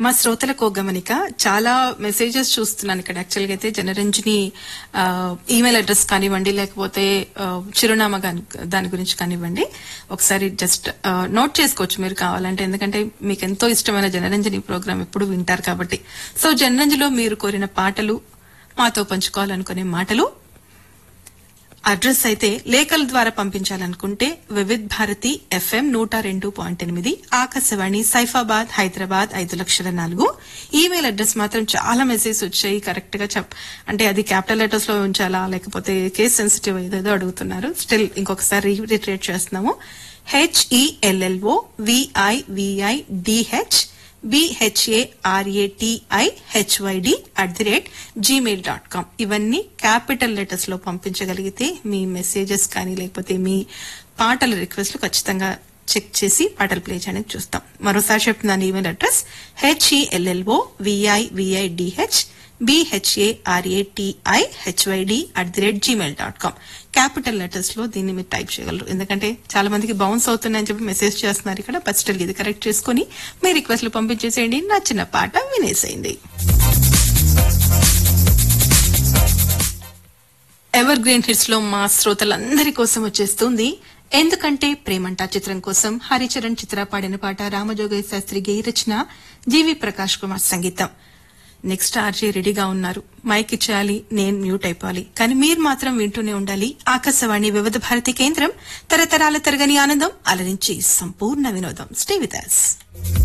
మా శ్రోతలకు ఒక గమనిక చాలా మెసేజెస్ చూస్తున్నాను ఇక్కడ యాక్చువల్ గా అయితే జనరంజని ఆ, ఈమెయిల్ అడ్రస్ కానివ్వండి లేకపోతే ఆ, చిరునామా గాని- దాని గురించి కానివ్వండి ఒకసారి జస్ట్ ఆ, నోట్ చేసుకోవచ్చు మీరు కావాలంటే ఎందుకంటే మీకు ఎంతో ఇష్టమైన జనరంజని ప్రోగ్రామ్ ఎప్పుడు వింటారు కాబట్టి సో జనరంజనిలో మీరు కోరిన పాటలు మాతో పంచుకోవాలనుకునే మాటలు అడ్రస్ అయితే లేఖల ద్వారా పంపించాలనుకుంటే వివిధ్ భారతి ఎఫ్ఎం నూట రెండు పాయింట్ ఎనిమిది ఆకాశవాణి సైఫాబాద్ హైదరాబాద్ ఐదు లక్షల నాలుగు ఈమెయిల్ అడ్రస్ మాత్రం చాలా మెసేజ్ వచ్చాయి కరెక్ట్ గా చెప్ అంటే అది క్యాపిటల్ లెటర్స్ లో ఉంచాలా లేకపోతే కేస్ సెన్సిటివ్ ఏదేదో అడుగుతున్నారు స్టిల్ ఇంకొకసారి రిట్రేట్ చేస్తున్నాము HELLO విఐవిఐ DH BHARATI HYD at the rate Gmail dot com ఇవన్నీ క్యాపిటల్ లెటర్స్ లో పంపించగలిగితే మీ మెసేజెస్ కానీ లేకపోతే మీ పాటల రిక్వెస్ట్లు ఖచ్చితంగా చెక్ చేసి పాటలు ప్లే చేయడానికి చూస్తాం మరోసారి చెప్తున్నాను email address HELLO విఐవిఐడిహెచ్ BHARATI HYD at the rate Gmail dot com capital letters లో దీన్ని మీరు టైప్ చేయగలరు ఎందుకంటే చాలా మందికి బౌన్స్ అవుతున్నాయని చెప్పి మెసేజ్ చేస్తున్నారు ఇక్కడ బట్ స్టిల్ ఇది కరెక్ట్ చేసుకుని మీ రిక్వెస్ట్లు పంపించేసేయండి నచ్చిన పాట వినేసేయండి ఎవర్ గ్రీన్ హిట్స్ లో మా శ్రోతలందరి కోసం వచ్చేస్తుంది ఎందుకంటే ప్రేమంట చిత్రం కోసం హరిచరణ్ చిత్ర పాడిన పాట రామజోగయ్య శాస్త్రి గేయ రచన జీవి ప్రకాష్ కుమార్ సంగీతం నెక్స్ట్ ఆర్జే రెడీగా ఉన్నారు మైక్ ఇచ్చేయాలి నేను మ్యూట్ అయిపోవాలి కానీ మీరు మాత్రం వింటూనే ఉండాలి ఆకాశవాణి వివిధ భారతి కేంద్రం తరతరాల తరగని ఆనందం అలరించి సంపూర్ణ వినోదం స్టే విత్ us